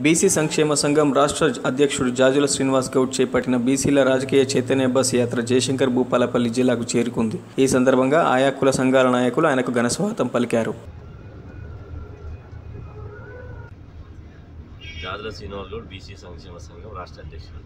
BC సంక్షేమ సంఘం రాష్ట్ర అధ్యక్షుడు జాజుల శ్రీనివాస్ గౌడ్ చేపట్టిన బీసీల రాజకీయ చైతన్య బస్ యాత్ర జయశంకర్ భూపాలపల్లి జిల్లాకు చేరుకుంది ఈ సందర్భంగా ఆయా కుల సంఘాల నాయకులు ఆయనకు ఘనస్వాగతం పలికారు జాదుల శ్రీనివాస్ గౌడ్ బీసీ సంక్షేమ సంఘం రాష్ట్ర అధ్యక్షుడు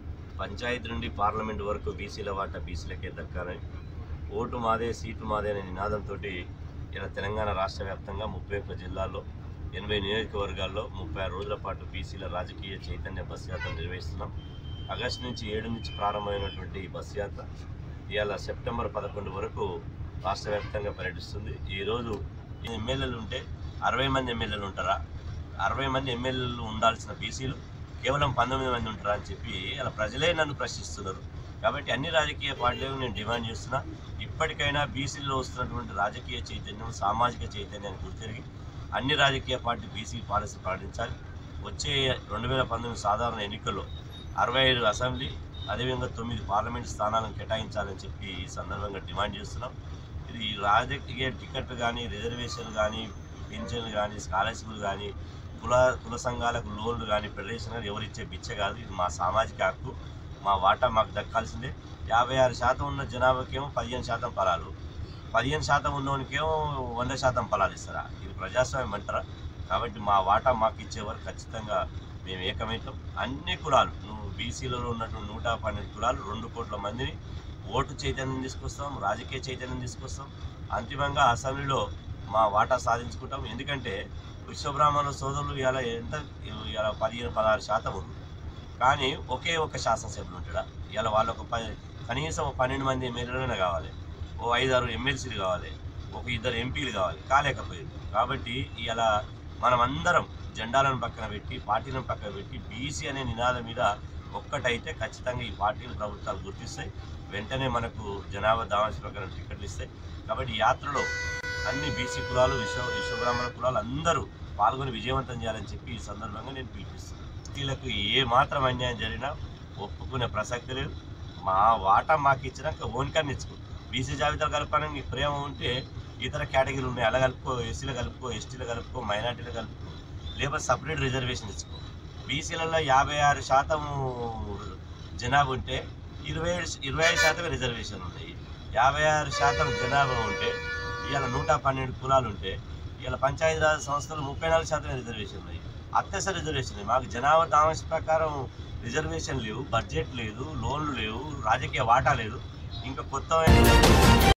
పంచాయతీ నుండి పార్లమెంట్ వరకు బీసీల వాటా బీసీలకే దక్కాలని ఓటు మాదే సీటు మాదే అనే నినాదంతో ఇలా తెలంగాణ రాష్ట్ర వ్యాప్తంగా ముప్పై ఒక్క జిల్లాల్లో ఎనభై నియోజకవర్గాల్లో ముప్పై ఆరు రోజుల పాటు బీసీల రాజకీయ చైతన్య బస్ యాత్ర నిర్వహిస్తున్నాం ఆగస్టు నుంచి ఏడు నుంచి ప్రారంభమైనటువంటి ఈ బస్ యాత్ర ఇవాళ సెప్టెంబర్ పదకొండు వరకు రాష్ట్ర వ్యాప్తంగా పర్యటిస్తుంది ఈరోజు ఎమ్మెల్యేలు ఉంటే అరవై మంది ఎమ్మెల్యేలు ఉంటారా అరవై మంది ఎమ్మెల్యేలు ఉండాల్సిన బీసీలు కేవలం పంతొమ్మిది మంది ఉంటారా అని చెప్పి అలా ప్రజలే నన్ను ప్రశ్నిస్తున్నారు కాబట్టి అన్ని రాజకీయ పార్టీలకు నేను డిమాండ్ చేస్తున్నా ఇప్పటికైనా బీసీలో వస్తున్నటువంటి రాజకీయ చైతన్యం సామాజిక చైతన్యాన్ని గుర్తిరిగి అన్ని రాజకీయ పార్టీ బీసీ పాలసీ పాటించాలి వచ్చే రెండు వేల పంతొమ్మిది సాధారణ ఎన్నికల్లో అరవై ఐదు అసెంబ్లీ అదేవిధంగా తొమ్మిది పార్లమెంట్ స్థానాలను కేటాయించాలని చెప్పి ఈ సందర్భంగా డిమాండ్ చేస్తున్నాం ఇది రాజకీయ టికెట్లు కానీ రిజర్వేషన్లు కానీ పెన్షన్లు కానీ స్కాలర్షిప్లు కానీ కుల కుల సంఘాలకు లోన్లు కానీ ఫెడరేషన్ కానీ ఎవరిచ్చే బిచ్చ కాదు ఇది మా సామాజిక హక్కు మా వాటా మాకు దక్కాల్సిందే యాభై ఆరు శాతం ఉన్న జనాభాకేమో పదిహేను శాతం ఫలాలు పదిహేను శాతం ఉన్నోనికేమో వంద శాతం ఫలాలు ఇస్తారా ఇది ప్రజాస్వామ్యం అంటారా కాబట్టి మా వాటా మాకు ఇచ్చేవారు ఖచ్చితంగా మేము ఏకమైతాం అన్ని కులాలు నువ్వు బీసీలలో ఉన్నటువంటి నూట పన్నెండు కులాలు రెండు కోట్ల మందిని ఓటు చైతన్యం తీసుకొస్తాం రాజకీయ చైతన్యం తీసుకొస్తాం అంతిమంగా అసెంబ్లీలో మా వాటా సాధించుకుంటాం ఎందుకంటే విశ్వబ్రాహ్మణుల సోదరులు ఇలా ఎంత ఇలా పదిహేను పదహారు శాతం ఉంది కానీ ఒకే ఒక శాసనసభ్యులు ఉంటాడా ఇలా వాళ్ళు ఒక పది కనీసం ఒక పన్నెండు మంది ఎమ్మెల్యేలైనా కావాలి ఓ ఐదారు ఎమ్మెల్సీలు కావాలి ఒక ఇద్దరు ఎంపీలు కావాలి కాలేకపోయింది కాబట్టి ఇలా మనం అందరం జెండాలను పక్కన పెట్టి పార్టీలను పక్కన పెట్టి బీసీ అనే నినాదం మీద ఒక్కటైతే ఖచ్చితంగా ఈ పార్టీలు ప్రభుత్వాలు గుర్తిస్తాయి వెంటనే మనకు జనాభా దావాల్సిన ప్రకారం టికెట్లు ఇస్తాయి కాబట్టి ఈ యాత్రలో అన్ని బీసీ కులాలు విశ్వ విశ్వబ్రాహ్మణ కులాలు అందరూ పాల్గొని విజయవంతం చేయాలని చెప్పి ఈ సందర్భంగా నేను పిలిపిస్తున్నాను బీసీలకు ఏ మాత్రం అన్యాయం జరిగినా ఒప్పుకునే ప్రసక్తి లేదు మా వాటా మాకు ఇచ్చినాక ఓన్కాన్ని ఇచ్చుకో బీసీ జాబితాలు కలపడానికి నీకు ప్రేమ ఉంటే ఇతర కేటగిరీలు ఉన్నాయి అలా కలుపుకో ఎస్సీలు కలుపుకో ఎస్టీలు కలుపుకో మైనార్టీలు కలుపుకో లేకపోతే సపరేట్ రిజర్వేషన్ ఇచ్చుకో బీసీలలో యాభై ఆరు శాతం జనాభా ఉంటే ఇరవై ఏడు ఇరవై ఐదు శాతమే రిజర్వేషన్ ఉన్నాయి యాభై ఆరు శాతం జనాభా ఉంటే ఇవాళ నూట పన్నెండు కులాలు ఉంటే ఇవాళ పంచాయతీరాజ్ సంస్థలు ముప్పై నాలుగు శాతం రిజర్వేషన్ ఉన్నాయి అత్యవసర రిజర్వేషన్ ఉన్నాయి. మాకు జనాభా దామస్ ప్రకారం రిజర్వేషన్ లేవు బడ్జెట్ లేదు లోన్లు లేవు రాజకీయ వాటా లేదు ఇంకా కొత్త